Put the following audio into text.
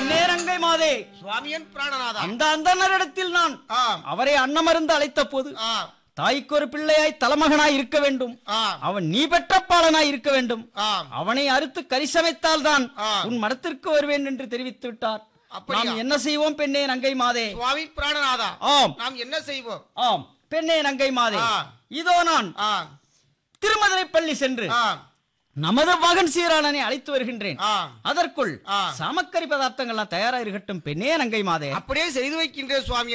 பெண்ணே ரங்கை மாதே சுவாமியன் பிராணநாதா அந்த அந்தனரிடத்தில் நான் ஆம் அவரை அன்னமருந்து அழைத்த போது ஆம் தாய்க்கு ஒரு பிள்ளையாய் தலைமகனாய் இருக்க வேண்டும் ஆம் அவன் நீ பெற்ற பாலனாய் இருக்க வேண்டும் ஆம் அவனை அறுத்து கரிசமைத்தால் தான் ஆ. உன் மடத்திற்கு வருவேன் என்று தெரிவித்து விட்டார் அப்படியா? நாம் என்ன செய்வோம் பெண்ணே நங்கை மாதே சுவாமி பிராணநாதா ஆம் நாம் என்ன செய்வோம் ஆம் பெண்ணே நங்கை மாதே ஆ. இதோ நான் ஆம் திருமதுரை பள்ளி சென்று ஆம் நமது மகன் சீராளனை அழைத்து வருகின்றேன் ஆம் அதற்குள் ஆ. சமக்கரி பதார்த்தங்கள்லாம் தயாரா இருக்கட்டும் பெண்ணே நங்கை மாதே அப்படியே செய்து வைக்கின்ற சுவாமி